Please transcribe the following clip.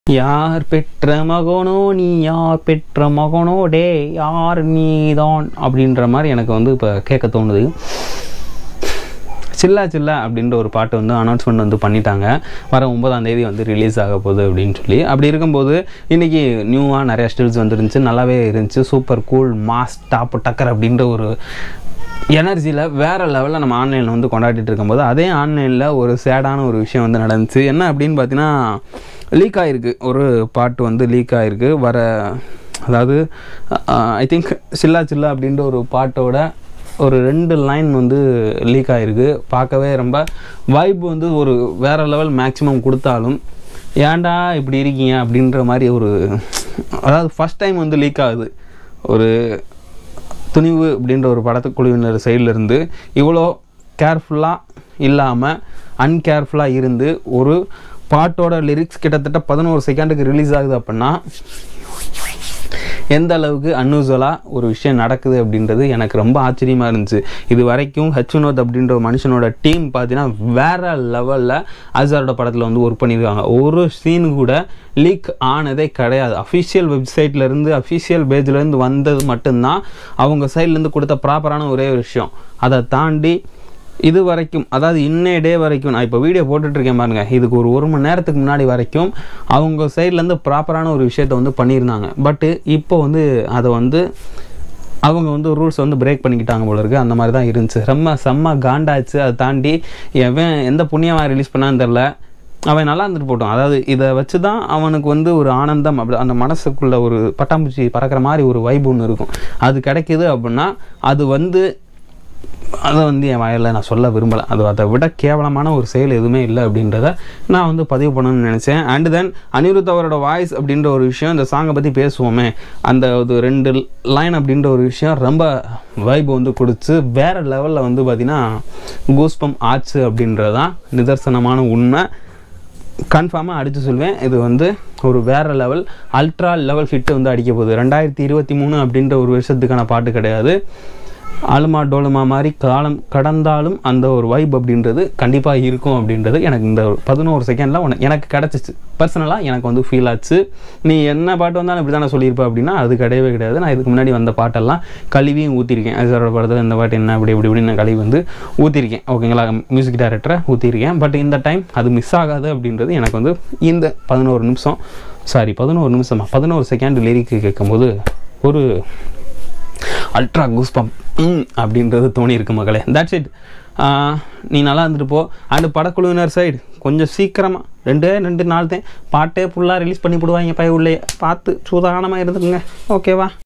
யார் பெற்ற மகனோ நீ யார் பெற்ற மகனோ டே யார் நீதான் அப்படின்ற மாதிரி எனக்கு வந்து இப்போ கேட்க தோணுது சில்லா சில்லா அப்படின்ற ஒரு பாட்டு வந்து அனௌன்ஸ்மெண்ட் வந்து பண்ணிட்டாங்க வர ஒன்பதாம் தேதி வந்து ரிலீஸ் ஆக போகுது அப்படின்னு சொல்லி அப்படி இருக்கும்போது இன்றைக்கி நியூவாக நிறைய ஸ்டில்ஸ் வந்துருந்துச்சு நல்லாவே இருந்துச்சு சூப்பர் கூல் மாஸ் டாப் டக்கர் அப்படின்ற ஒரு எனர்ஜியில் வேறு லெவலில் நம்ம ஆன்லைனில் வந்து கொண்டாடிட்டு இருக்கும்போது அதே ஆன்லைனில் ஒரு சேடான ஒரு விஷயம் வந்து நடந்துச்சு என்ன அப்படின்னு பார்த்தீங்கன்னா லீக் ஆகிருக்கு ஒரு பாட்டு வந்து லீக் ஆகிருக்கு வர அதாவது ஐ திங்க் சில்லா சில்லா அப்படின்ற ஒரு பாட்டோட ஒரு ரெண்டு லைன் வந்து லீக் ஆகிருக்கு பார்க்கவே ரொம்ப வைப் வந்து ஒரு வேறு லெவல் மேக்ஸிமம் கொடுத்தாலும் ஏன்டா இப்படி இருக்கீங்க அப்படின்ற மாதிரி ஒரு அதாவது ஃபஸ்ட் டைம் வந்து லீக் ஆகுது ஒரு துணிவு அப்படின்ற ஒரு படத்துக்குழுவினர் சைட்லேருந்து இவ்வளோ கேர்ஃபுல்லாக இல்லாமல் அன்கேர்ஃபுல்லாக இருந்து ஒரு பாட்டோட லிரிக்ஸ் கிட்டத்தட்ட பதினோரு செகண்டுக்கு ரிலீஸ் ஆகுது அப்படின்னா எந்த அளவுக்கு அன்யூஸ்வலாக ஒரு விஷயம் நடக்குது அப்படின்றது எனக்கு ரொம்ப ஆச்சரியமாக இருந்துச்சு இது வரைக்கும் ஹெச் வினோத் அப்படின்ற ஒரு மனுஷனோட டீம் பார்த்தீங்கன்னா வேற லெவலில் அசாரோட படத்தில் வந்து ஒர்க் பண்ணியிருக்காங்க ஒரு சீன் கூட லீக் ஆனதே கிடையாது அஃபிஷியல் வெப்சைட்லேருந்து அஃபிஷியல் பேஜ்லேருந்து வந்தது மட்டும்தான் அவங்க சைட்லேருந்து கொடுத்த ப்ராப்பரான ஒரே விஷயம் அதை தாண்டி இது வரைக்கும் அதாவது இன்னே டே வரைக்கும் நான் இப்போ வீடியோ போட்டுட்ருக்கேன் பாருங்க இதுக்கு ஒரு ஒரு மணி நேரத்துக்கு முன்னாடி வரைக்கும் அவங்க சைட்லேருந்து ப்ராப்பரான ஒரு விஷயத்த வந்து பண்ணியிருந்தாங்க பட்டு இப்போ வந்து அதை வந்து அவங்க வந்து ரூல்ஸ் வந்து பிரேக் பண்ணிக்கிட்டாங்க போல இருக்குது அந்த மாதிரி தான் இருந்துச்சு ரொம்ப செம்ம காண்டாச்சு அதை தாண்டி எவன் எந்த புண்ணியமாக ரிலீஸ் பண்ணான்னு தெரில அவன் நல்லா இருந்துட்டு போட்டோம் அதாவது இதை வச்சு தான் அவனுக்கு வந்து ஒரு ஆனந்தம் அப்படி அந்த மனசுக்குள்ள ஒரு பட்டாம்பூச்சி பறக்கிற மாதிரி ஒரு வைப் ஒன்று இருக்கும் அது கிடைக்குது அப்படின்னா அது வந்து அதை வந்து என் வாயில் நான் சொல்ல விரும்பலை அது அதை விட கேவலமான ஒரு செயல் எதுவுமே இல்லை அப்படின்றத நான் வந்து பதிவு பண்ணணும்னு நினச்சேன் அண்டு தென் அனிருத் அவரோட வாய்ஸ் அப்படின்ற ஒரு விஷயம் இந்த சாங்கை பற்றி பேசுவோமே அந்த ஒரு ரெண்டு லைன் அப்படின்ற ஒரு விஷயம் ரொம்ப வைப் வந்து கொடுத்து வேறு லெவலில் வந்து பார்த்திங்கன்னா கூஸ்பம் ஆச்சு அப்படின்றது தான் நிதர்சனமான உண்மை கன்ஃபார்மாக அடித்து சொல்வேன் இது வந்து ஒரு வேறு லெவல் அல்ட்ரா லெவல் ஹிட்டு வந்து அடிக்க போகுது ரெண்டாயிரத்தி இருபத்தி மூணு அப்படின்ற ஒரு வருஷத்துக்கான பாட்டு கிடையாது ஆலுமா டோலுமா மாதிரி காலம் கடந்தாலும் அந்த ஒரு வைப் அப்படின்றது கண்டிப்பாக இருக்கும் அப்படின்றது எனக்கு இந்த பதினோரு செகண்டில் உனக்கு எனக்கு கிடச்சிச்சு பர்சனலாக எனக்கு வந்து ஃபீல் ஆச்சு நீ என்ன பாட்டு வந்தாலும் இப்படி தானே சொல்லியிருப்ப அப்படின்னா அது கிடையவே கிடையாது நான் இதுக்கு முன்னாடி வந்த பாட்டெல்லாம் கழுவியும் ஊற்றிருக்கேன் அசாரோட படத்தில் இந்த பாட்டு என்ன அப்படி இப்படி இப்படின்னு நான் கழுவி வந்து ஊற்றிருக்கேன் ஓகேங்களா மியூசிக் டைரக்டரை ஊற்றிருக்கேன் பட் இந்த டைம் அது மிஸ் ஆகாது அப்படின்றது எனக்கு வந்து இந்த பதினோரு நிமிஷம் சாரி பதினோரு நிமிஷமா பதினோரு செகண்ட் லிரிக்கு கேட்கும்போது ஒரு அல்ட்ரா கூஸ்பம் அப்படின்றது தோணி இருக்கு மகளே தட்ஸ் இட் நீ நல்லா இருந்துட்டு போ அண்டு படக்குழுவினர் சைடு கொஞ்சம் சீக்கிரமாக ரெண்டே ரெண்டு நாள் தான் பாட்டே ஃபுல்லாக ரிலீஸ் பண்ணி விடுவாங்க பய உள்ளே பார்த்து சூதானமாக இருந்துக்குங்க ஓகேவா